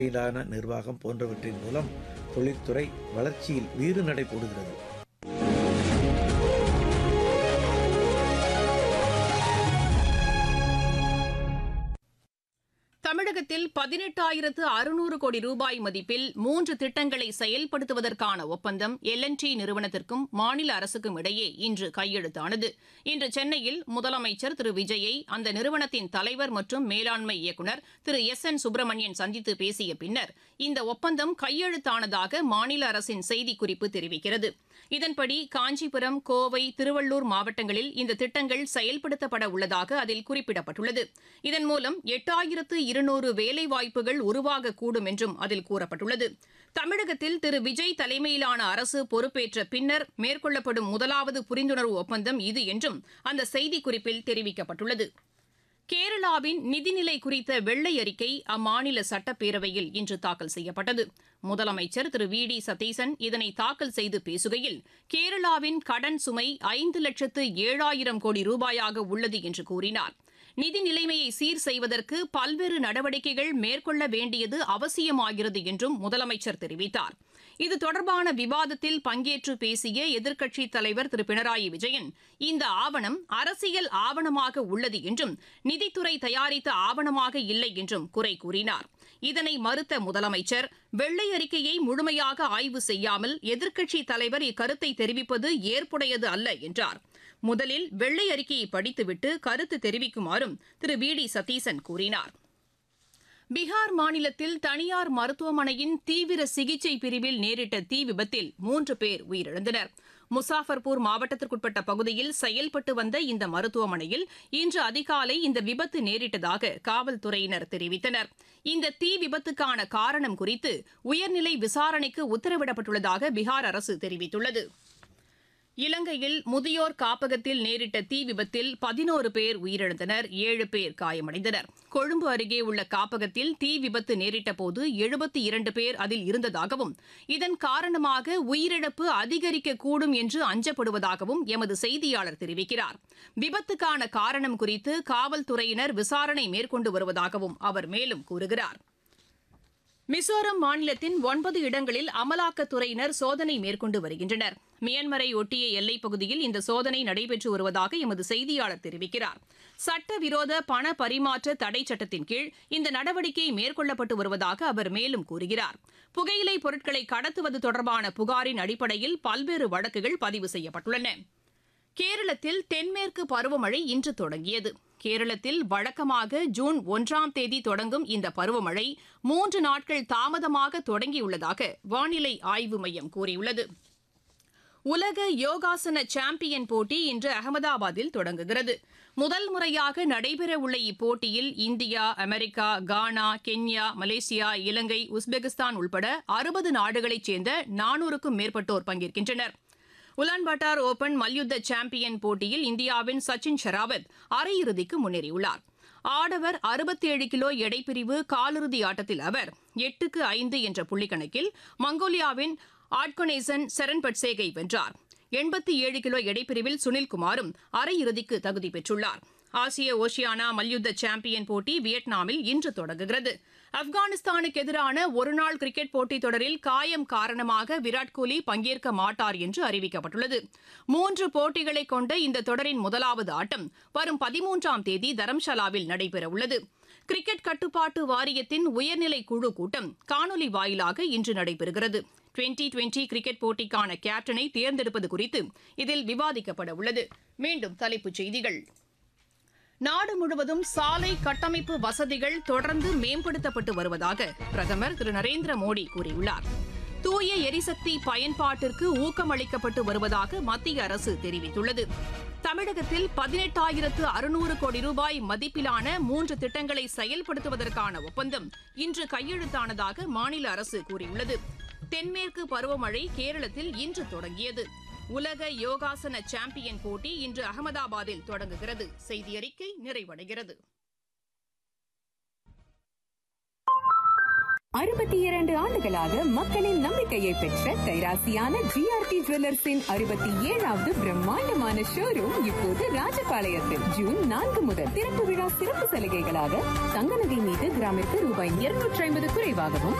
இலான நிர்வாகம் போன்றவற்றின் மூலம் தொழில்துறை வளர்ச்சியில் வீறு நடை போடுகிறது தமிழகத்தில் பதினெட்டாயிரத்து அறுநூறு கோடி ரூபாய் மதிப்பில் மூன்று திட்டங்களை செயல்படுத்துவதற்கான ஒப்பந்தம் எல் டி நிறுவனத்திற்கும் மாநில அரசுக்கும் இடையே இன்று கையெழுத்தானது இன்று சென்னையில் முதலமைச்சர் திரு விஜயை அந்த நிறுவனத்தின் தலைவர் மற்றும் மேலாண்மை இயக்குநர் திரு எஸ் என் சுப்பிரமணியன் சந்தித்து பேசிய பின்னர் இந்த ஒப்பந்தம் கையெழுத்தானதாக மாநில அரசின் செய்திக்குறிப்பு தெரிவிக்கிறது இதன்படி காஞ்சிபுரம் கோவை திருவள்ளூர் மாவட்டங்களில் இந்த திட்டங்கள் செயல்படுத்தப்பட உள்ளதாக அதில் குறிப்பிடப்பட்டுள்ளது இதன் மூலம் எட்டாயிரத்து இருநூறு வேலைவாய்ப்புகள் உருவாகக்கூடும் என்றும் அதில் கூறப்பட்டுள்ளது தமிழகத்தில் திரு விஜய் தலைமையிலான அரசு பொறுப்பேற்ற பின்னர் மேற்கொள்ளப்படும் முதலாவது புரிந்துணர்வு ஒப்பந்தம் இது என்றும் அந்த செய்திக்குறிப்பில் தெரிவிக்கப்பட்டுள்ளது கேரளாவின் நிதிநிலை குறித்த வெள்ளை அறிக்கை அம்மாநில சட்டப்பேரவையில் இன்று தாக்கல் செய்யப்பட்டது முதலமைச்சர் திரு வி டி சதீசன் இதனை தாக்கல் செய்து பேசுகையில் கேரளாவின் கடன் சுமை ஐந்து லட்சத்து ஏழாயிரம் கோடி ரூபாயாக உள்ளது என்று கூறினார் நிதி நிலைமையை சீர் செய்வதற்கு பல்வேறு நடவடிக்கைகள் மேற்கொள்ள வேண்டியது அவசியமாகிறது என்றும் முதலமைச்சர் தெரிவித்தார் இது தொடர்பான விவாதத்தில் பங்கேற்று பேசிய எதிர்க்கட்சித் தலைவர் திரு பினராயி விஜயன் இந்த ஆவணம் அரசியல் ஆவணமாக உள்ளது என்றும் நிதித்துறை தயாரித்த ஆவணமாக இல்லை என்றும் குறை கூறினார் இதனை மறுத்த முதலமைச்சர் வெள்ளை அறிக்கையை முழுமையாக ஆய்வு செய்யாமல் எதிர்க்கட்சித் தலைவர் இக்கருத்தை தெரிவிப்பது ஏற்புடையது அல்ல என்றார் முதலில் வெள்ளை அறிக்கையை படித்துவிட்டு கருத்து தெரிவிக்குமாறும் திரு வி டி சதீசன் கூறினார் பீகார் மாநிலத்தில் தனியார் மருத்துவமனையின் தீவிர சிகிச்சை பிரிவில் நேரிட்ட தீ விபத்தில் மூன்று பேர் உயிரிழந்தனர் முசாஃபர்பூர் மாவட்டத்திற்குட்பட்ட பகுதியில் செயல்பட்டு வந்த இந்த மருத்துவமனையில் இன்று அதிகாலை இந்த விபத்து நேரிட்டதாக காவல்துறையினர் தெரிவித்தனர் இந்த தீ விபத்துக்கான காரணம் குறித்து உயர்நிலை விசாரணைக்கு உத்தரவிடப்பட்டுள்ளதாக பீகார் அரசு தெரிவித்துள்ளது இலங்கையில் முதியோர் காப்பகத்தில் நேரிட்ட தீ விபத்தில் பதினோரு பேர் உயிரிழந்தனர் ஏழு பேர் காயமடைந்தனர் கொழும்பு அருகே உள்ள காப்பகத்தில் தீ விபத்து நேரிட்ட போது எழுபத்தி இரண்டு பேர் அதில் இருந்ததாகவும் இதன் காரணமாக உயிரிழப்பு அதிகரிக்கக்கூடும் என்று அஞ்சப்படுவதாகவும் எமது செய்தியாளர் தெரிவிக்கிறார் விபத்துக்கான காரணம் குறித்து காவல்துறையினர் விசாரணை மேற்கொண்டு வருவதாகவும் அவர் மேலும் கூறுகிறார் மிசோரம் மாநிலத்தின் ஒன்பது இடங்களில் அமலாக்கத்துறையினர் சோதனை மேற்கொண்டு வருகின்றனர் மியான்மரை ஒட்டிய எல்லைப் பகுதியில் இந்த சோதனை நடைபெற்று வருவதாக எமது செய்தியாளர் தெரிவிக்கிறார் சட்டவிரோத பண பரிமாற்ற தடை சட்டத்தின் கீழ் இந்த நடவடிக்கை மேற்கொள்ளப்பட்டு வருவதாக அவர் மேலும் கூறுகிறார் புகையிலை பொருட்களை கடத்துவது தொடர்பான புகாரின் அடிப்படையில் பல்வேறு வழக்குகள் பதிவு செய்யப்பட்டுள்ளன கேரளத்தில் தென்மேற்கு பருவமழை இன்று தொடங்கியது கேரளத்தில் வழக்கமாக ஜூன் ஒன்றாம் தேதி தொடங்கும் இந்த பருவமழை மூன்று நாட்கள் தாமதமாக தொடங்கியுள்ளதாக வானிலை ஆய்வு மையம் கூறியுள்ளது உலக யோகாசன சாம்பியன் போட்டி இன்று அகமதாபாத்தில் தொடங்குகிறது முதல் முறையாக நடைபெறவுள்ள இப்போட்டியில் India America Ghana Kenya Malaysia Ilangai Uzbekistan உள்பட அறுபது நாடுகளைச் சேர்ந்த நானூறுக்கும் மேற்பட்டோர் பங்கேற்கின்றனர் உலான்பாட்டார் ஓபன் மல்யுத்த சாம்பியன் போட்டியில் இந்தியாவின் சச்சின் ஷெராவத் அரையிறுதிக்கு முன்னேறியுள்ளார் ஆடவர் அறுபத்தேழு கிலோ எடைப்பிரிவு காலிறுதி ஆட்டத்தில் அவர் எட்டுக்கு ஐந்து என்ற புள்ளிக்கணக்கில் மங்கோலியாவின் ஆட்கொனேசன் செரன் பட்சேகை வென்றார் எண்பத்தி ஏழு கிலோ எடைப்பிரிவில் சுனில்குமாரும் அரையிறுதிக்கு தகுதி பெற்றுள்ளார் ஆசிய ஓஷியானா மல்யுத்த சாம்பியன் போட்டி வியட்நாமில் இன்று தொடங்குகிறது ஆப்கானிஸ்தானுக்கு எதிரான ஒருநாள் கிரிக்கெட் போட்டித் தொடரில் காயம் காரணமாக விராட் கோலி பங்கேற்க மாட்டார் என்று அறிவிக்கப்பட்டுள்ளது மூன்று போட்டிகளை கொண்ட இந்த தொடரின் முதலாவது ஆட்டம் வரும் பதிமூன்றாம் தேதி தரம்ஷாலாவில் நடைபெறவுள்ளது கிரிக்கெட் கட்டுப்பாட்டு வாரியத்தின் உயர்நிலை குழு கூட்டம் காணொலி வாயிலாக இன்று நடைபெறுகிறது டுவெண்டி டுவெண்டி கிரிக்கெட் போட்டிக்கான கேப்டனை தேர்ந்தெடுப்பது குறித்து இதில் விவாதிக்கப்பட உள்ளது மீண்டும் தலைப்புச் செய்திகள் நாடு முழுவதும் சாலை கட்டமைப்பு வசதிகள் தொடர்ந்து மேம்படுத்தப்பட்டு வருவதாக பிரதமர் திரு நரேந்திர மோடி கூறியுள்ளார் தூய எரிசக்தி பயன்பாட்டிற்கு ஊக்கமளிக்கப்பட்டு வருவதாக மத்திய அரசு தெரிவித்துள்ளது தமிழகத்தில் பதினெட்டாயிரத்து அறுநூறு கோடி ரூபாய் மதிப்பிலான மூன்று திட்டங்களை செயல்படுத்துவதற்கான ஒப்பந்தம் இன்று கையெழுத்தானதாக மாநில அரசு கூறியுள்ளது தென்மேற்கு பருவமழை கேரளத்தில் இன்று தொடங்கியது உலக யோகாசன சாம்பியன் போட்டி இன்று அகமதாபாத்தில் தொடங்குகிறது செய்தி அறிக்கை நிறைவடைகிறது அறுபத்தி இரண்டு ஆண்டுகளாக மக்களின் நம்பிக்கையை பெற்ற கைராசியான ஜிஆர்டி ஜுவல்லர்ஸின் அறுபத்தி ஏழாவது பிரம்மாண்டமான ஷோரூம் இப்போது ராஜபாளையத்தில் ஜூன் நான்கு முதல் திறப்பு விழா சிறப்பு சலுகைகளாக தங்க நகை மீது கிராமிற்கு ரூபாய் இருநூற்றி ஐம்பது குறைவாகவும்